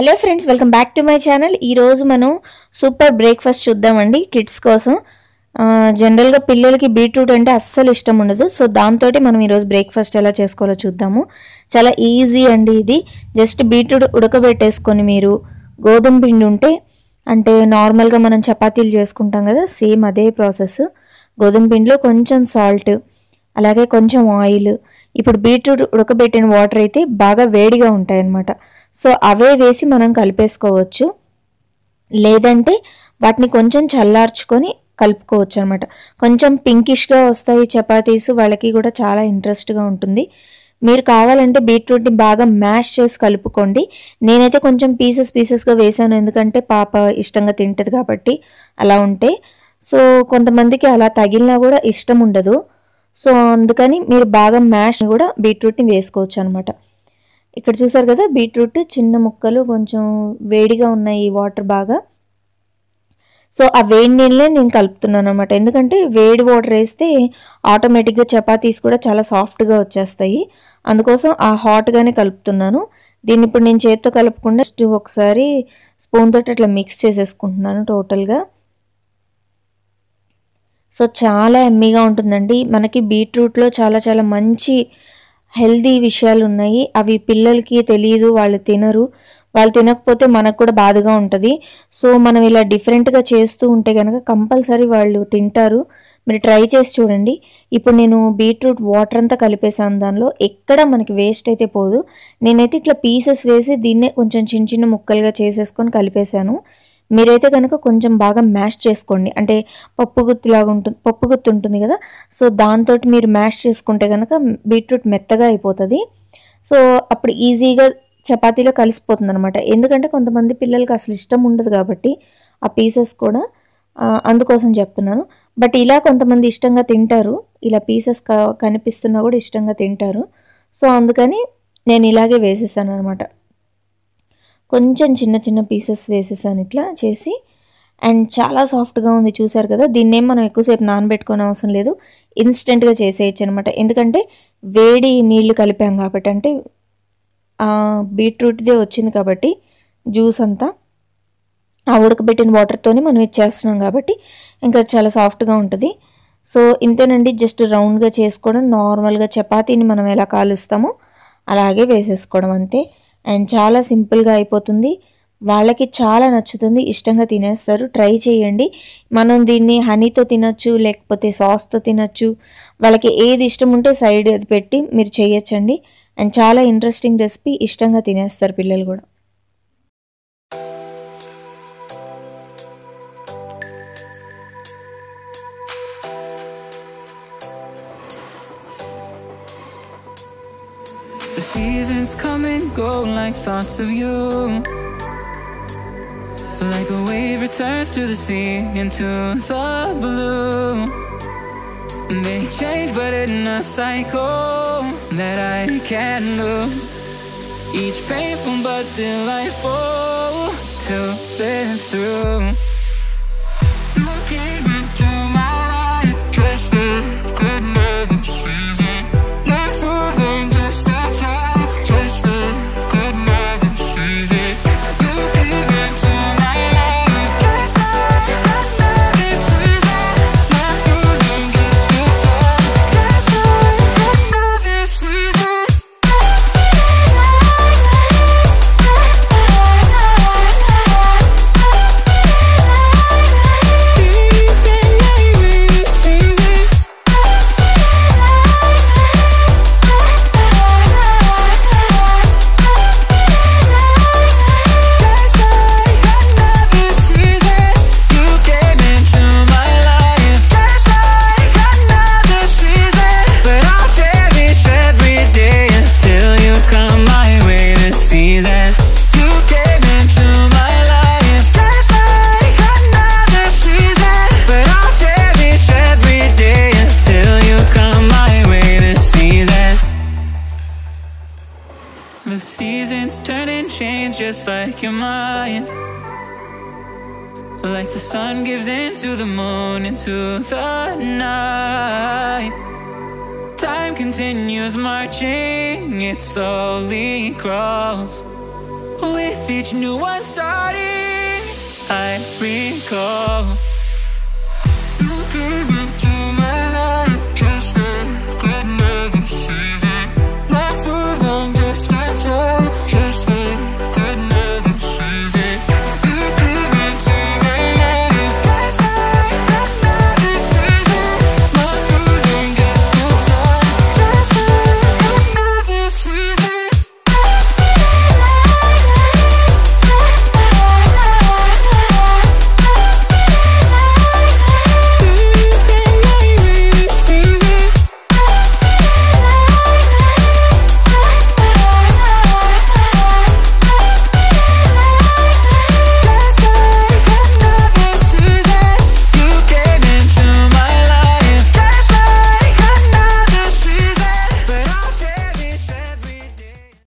Hello friends welcome back to my channel ఈరోజు మనం super breakfast చూద్దామండి కిడ్స్ కోసం ఆ, జనరల్గా పిల్లలకి బీట్రూట్ అంటే అస్సలు ఇష్టం ఉండదు సో దాంతో మనం ఈరోజు బ్రేక్ఫాస్ట్ ఎలా చేసుకోవాలో చూద్దాము చాలా ఈజీ అండి ఇది జస్ట్ బీట్రూట్ ఉడకబెట్టేసుకొని మీరు గోధుమ పిండి ఉంటే అంటే నార్మల్గా మనం చపాతీలు చేసుకుంటాం కదా సేమ్ అదే ప్రాసెస్ గోధుమ పిండిలో కొంచెం సాల్ట్ అలాగే కొంచెం ఆయిల్ ఇప్పుడు బీట్రూట్ ఉడకబెట్టిన వాటర్ అయితే బాగా వేడిగా ఉంటాయన్నమాట సో అవే వేసి మనం కలిపేసుకోవచ్చు లేదంటే వాటిని కొంచెం చల్లార్చుకొని కలుపుకోవచ్చు అనమాట కొంచెం పింకిష్గా వస్తాయి చపాతీస్ వాళ్ళకి కూడా చాలా ఇంట్రెస్ట్గా ఉంటుంది మీరు కావాలంటే బీట్రూట్ని బాగా మ్యాష్ చేసి కలుపుకోండి నేనైతే కొంచెం పీసెస్ పీసెస్గా వేసాను ఎందుకంటే పాప ఇష్టంగా తింటది కాబట్టి అలా ఉంటే సో కొంతమందికి అలా తగిలినా కూడా ఇష్టం ఉండదు సో అందుకని మీరు బాగా మ్యాష్ కూడా బీట్రూట్ని వేసుకోవచ్చు అనమాట ఇక్కడ చూసారు కదా బీట్రూట్ చిన్న ముక్కలు కొంచెం వేడిగా ఉన్నాయి ఈ వాటర్ బాగా సో ఆ వేడి నీళ్ళే నేను కలుపుతున్నాను అనమాట ఎందుకంటే వేడి వాటర్ వేస్తే ఆటోమేటిక్గా చపాతీస్ కూడా చాలా సాఫ్ట్గా వచ్చేస్తాయి అందుకోసం ఆ హాట్గానే కలుపుతున్నాను దీన్ని ఇప్పుడు నేను చేత్తో కలపకుండా జస్ట్ ఒకసారి స్పూన్ తోటి అట్లా మిక్స్ చేసేసుకుంటున్నాను టోటల్గా సో చాలా ఎమ్మీగా ఉంటుందండి మనకి బీట్రూట్లో చాలా చాలా మంచి హెల్దీ విషయాలు ఉన్నాయి అవి పిల్లలకి తెలియదు వాళ్ళు తినరు వాళ్ళు తినకపోతే మనకు కూడా బాధగా ఉంటుంది సో మనం ఇలా డిఫరెంట్గా చేస్తూ ఉంటే కనుక కంపల్సరీ వాళ్ళు తింటారు మీరు ట్రై చేసి చూడండి ఇప్పుడు నేను బీట్రూట్ వాటర్ అంతా కలిపేసాను దానిలో ఎక్కడ మనకి వేస్ట్ అయితే పోదు నేనైతే ఇట్లా పీసెస్ వేసి దీన్నే కొంచెం చిన్న చిన్న ముక్కలుగా చేసేసుకొని కలిపేశాను మీరైతే కనుక కొంచెం బాగా మ్యాష్ చేసుకోండి అంటే పప్పు గుత్తిలాగా ఉంటుంది పప్పు గుత్తి ఉంటుంది కదా సో దాంతో మీరు మ్యాష్ చేసుకుంటే కనుక బీట్రూట్ మెత్తగా అయిపోతుంది సో అప్పుడు ఈజీగా చపాతీలో కలిసిపోతుంది అనమాట ఎందుకంటే కొంతమంది పిల్లలకి అసలు ఇష్టం ఉండదు కాబట్టి ఆ పీసెస్ కూడా ఆ, అందుకోసం చెప్తున్నాను బట్ ఇలా కొంతమంది ఇష్టంగా తింటారు ఇలా పీసెస్ కనిపిస్తున్నా కూడా ఇష్టంగా తింటారు సో అందుకని నేను ఇలాగే వేసేసాను అనమాట కొంచెం చిన్న చిన్న పీసెస్ వేసేసాను ఇట్లా చేసి అండ్ చాలా సాఫ్ట్గా ఉంది చూసారు కదా దీన్ని ఏం మనం ఎక్కువసేపు నానబెట్టుకోని అవసరం లేదు ఇన్స్టెంట్గా చేసేయచ్చు అనమాట ఎందుకంటే వేడి నీళ్లు కలిపాం కాబట్టి అంటే బీట్రూట్దే వచ్చింది కాబట్టి జ్యూస్ అంతా ఆ ఉడకబెట్టిన వాటర్తోనే మనం ఇచ్చేస్తున్నాం కాబట్టి ఇంకా చాలా సాఫ్ట్గా ఉంటుంది సో ఇంతేనండి జస్ట్ రౌండ్గా చేసుకోవడం నార్మల్గా చపాతీని మనం ఎలా కాలుస్తామో అలాగే వేసేసుకోవడం అంతే అండ్ చాలా సింపుల్గా అయిపోతుంది వాళ్ళకి చాలా నచ్చుతుంది ఇష్టంగా తినేస్తారు ట్రై చేయండి మనం దీన్ని హనీతో తినొచ్చు లేకపోతే సాస్తో తినొచ్చు వాళ్ళకి ఏది ఇష్టం ఉంటే సైడ్ అది పెట్టి మీరు చేయొచ్చండి అండ్ చాలా ఇంట్రెస్టింగ్ రెసిపీ ఇష్టంగా తినేస్తారు పిల్లలు కూడా The seasons come and go like thoughts of you. Like a wave returns to the sea into the blue. They change, but in a cycle that I can't lose. Each painful but delightful to live through. You came into my life just like another season. Like for them, just a time, just like another season. You came into my life just like another season. Like for them, just a time, just like another season. You came into my life just like another season, but I'll cherish every day until you come my way this season. You came into my life just like another season, but I'll cherish every day until you come my way this season. The seasons turn and change just like your mind. Like the sun gives into the moon, into the night. Time continues marching, it slowly crawls. With with each new one starting. I recall